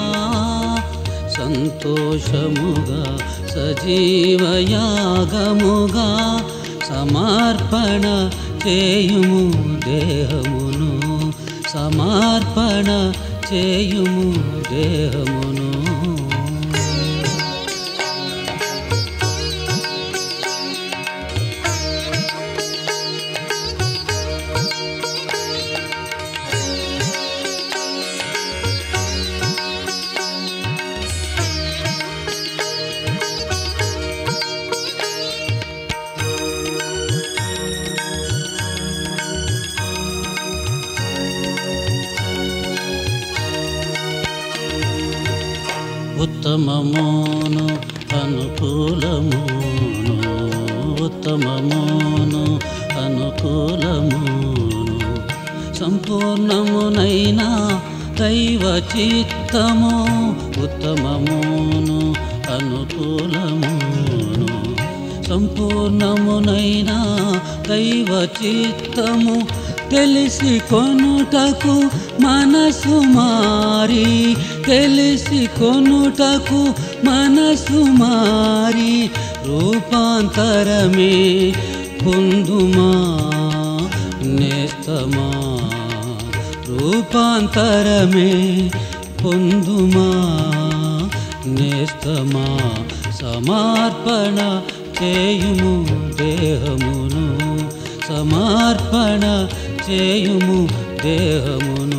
సంతోషముగా సజీవయాగముగా సమర్పణ చేయుము దేహమును సమర్పణ చేయుము దేహమును ఉత్తమమును అనుకూలమును ఉత్తమమును అనుకూలమును సంపూర్ణమునైన దైవ చిత్తము ఉత్తమమును అనుకూలమును సంపూర్ణమునైన దైవ చిత్తము తెలిసి కొనుటకు మనసు మారి తెలిసి కొనుటకు మనసు మారి రూపాంతరమే పొందుమా నేస్తమా రూపాంతరమే పొందుమా నేస్తమా సమర్పణ చేయుము దేహమును సమర్పణ చేయుము దేహమును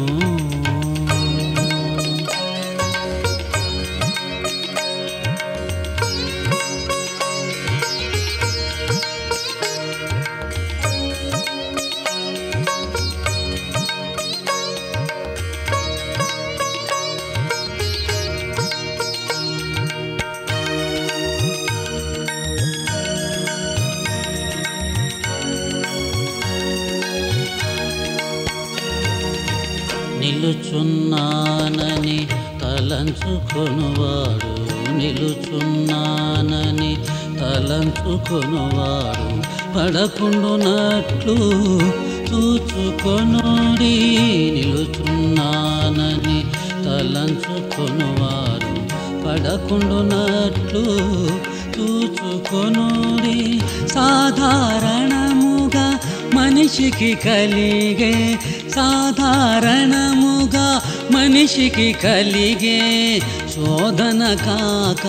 నిలుచున్నానని తలంచుకొనువాడు నిలుచున్నానని తలంచుకొనువాడు పడకుండునట్లు చూచుకొనుడి నిలుచున్నానని తలంచుకొనువాడు పడకుండునట్లు చూచుకొనుడి సాధారణముగా మనిషికి కలిగే సాధారణముగా మనిషికి కలిగే శోధన కాక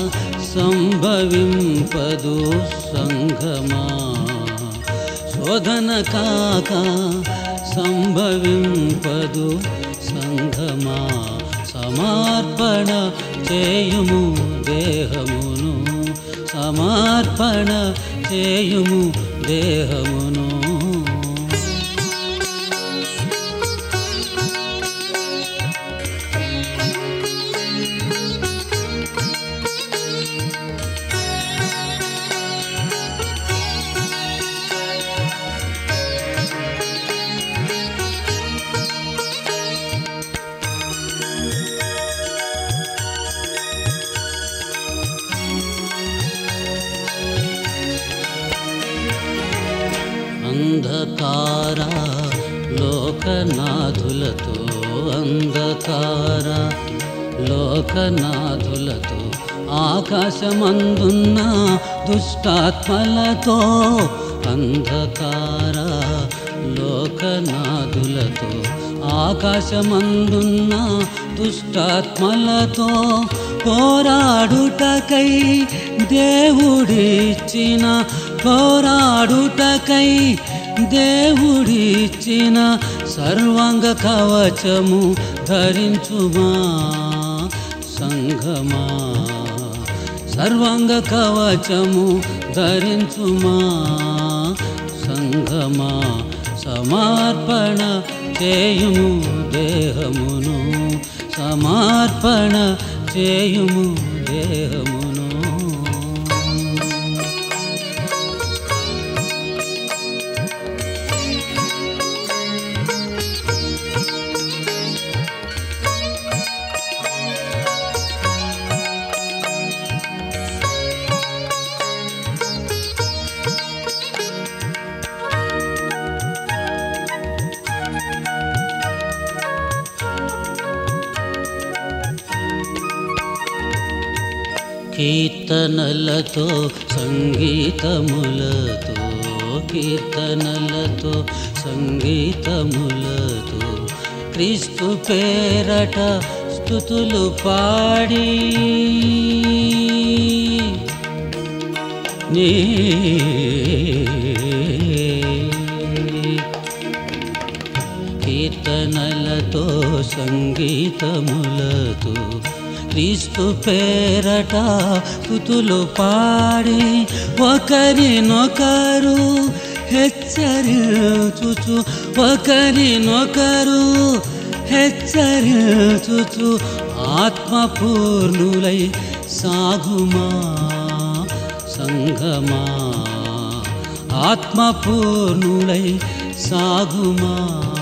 సంభవింపదు సంగమా శోధన కాక సంభవింపదు సంగమా సమర్పణ చేయుము దేహమును సమర్పణ చేయుము దేహమును అంధకార లోకనాథులతో అంధకార లోకనాథులతో ఆకాశమందున్న దుష్టాత్మలతో అంధకార లోకనాథులతో ఆకాశమందున్న దుష్టాత్మలతో పోరాడుటకై దేవుడిచ్చిన పోరాడుటకై దేవుడిచ్చిన సర్వాంగ కవచము ధరించుమా సంఘమా సర్వాంగ కవచము ధరించుమా సంఘమా సమర్పణ చేయుము దేహమును సమర్పణ చేయుము దేహమును కీర్తనలతో సంగీతములతో కీర్తనలతో సంగీతములతో క్రీస్తు పేరట స్థుతులు పాడి నీ కీర్తనలతో సంగీతములతో క్రీస్తు పేరట స్థుతులు పాడి ఒకరినొకరు హెచ్చరించుచు ఒకరినొకరు హెచ్చరించుచు ఆత్మపూర్ణులై సాగుమా సంగమా ఆత్మపూర్ణులై సాగుమా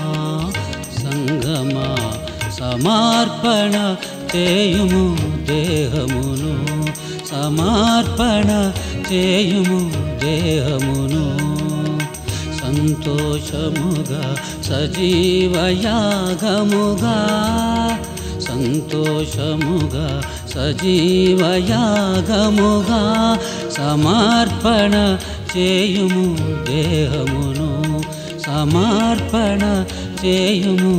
సంగమా సమర్పణ చేయుము దేహమును సమర్పణ చేయుము దేహమును సంతోషముగా సజీవయాగముగా సంతోషముగా సజీవయాగముగా సమర్పణ చేయుము దేహమును సమర్పణ చేయుము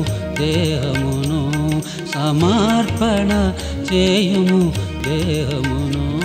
దేహమును సమర్పణ చేయుము దేహమును